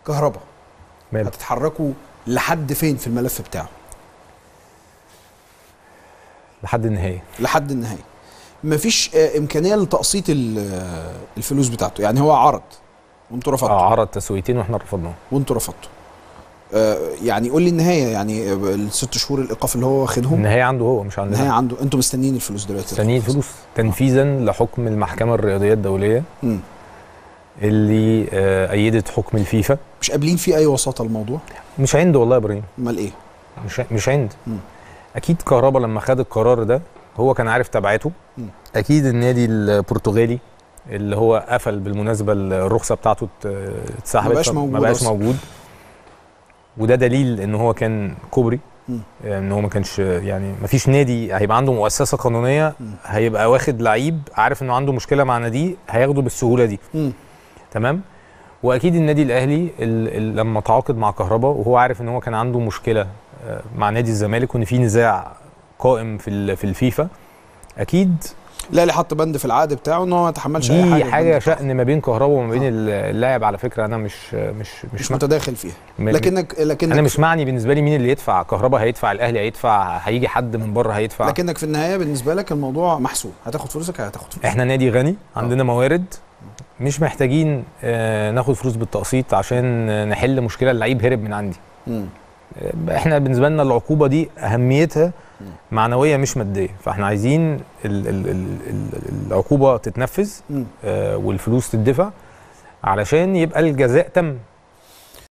كهرباء ماله هتتحركوا لحد فين في الملف بتاعه لحد النهايه لحد النهايه مفيش آه، امكانيه لتقسيط ال- آه، الفلوس بتاعته يعني هو عرض وانتوا رفضتوا اه عرض تسويتين واحنا رفضناه وانتوا رفضتوا آه، يعني قول لي النهايه يعني آه، الست شهور الايقاف اللي هو واخدهم النهايه عنده هو مش النهايه عندنا عنده انتوا مستنيين الفلوس دلوقتي مستنيين فلوس تنفيذا لحكم المحكمه الرياضيه الدوليه مم. اللي آه، ايدت حكم الفيفا مش قابلين فيه اي وساطه الموضوع مش عند والله يا ابراهيم امال ايه مش مش عند مم. اكيد كهربا لما خد القرار ده هو كان عارف تبعاته مم. اكيد النادي البرتغالي اللي هو قفل بالمناسبه الرخصه بتاعته ات- اتسحبت ما بقاش فما موجود بقاش أصلاً. موجود وده دليل ان هو كان كوبري مم. ان هو ما كانش يعني ما فيش نادي هيبقى عنده مؤسسه قانونيه مم. هيبقى واخد لعيب عارف انه عنده مشكله مع ناديه هياخده بالسهوله دي مم. تمام واكيد النادي الاهلي ال ال لما تعاقد مع كهربا وهو عارف ان هو كان عنده مشكله آه، مع نادي الزمالك وان في نزاع قائم في ال- في الفيفا اكيد لا اللي حط بند في العقد بتاعه ان هو ما يتحملش اي دي حاجه حاجه البند بتاعه. شأن ما بين كهربا وما بين ال- اللاعب على فكره انا مش مش مش مش متداخل فيها م- لكنك لكنك انا مش معني بالنسبه لي مين اللي يدفع كهربا هيدفع الاهلي هيدفع هيجي حد من بره هيدفع لكنك في النهايه بالنسبه لك الموضوع محسوب هتاخد فلوسك هتاخد فلوسك احنا نادي غني عندنا موارد مش محتاجين آه، ناخد فلوس بالتقسيط عشان آه، نحل مشكله اللعيب هرب من عندي مم. احنا بالنسبه لنا العقوبه دي اهميتها معنويه مش ماديه فاحنا عايزين ال ال ال ال العقوبه تتنفذ مم. آه والفلوس تدفع علشان يبقى الجزاء تم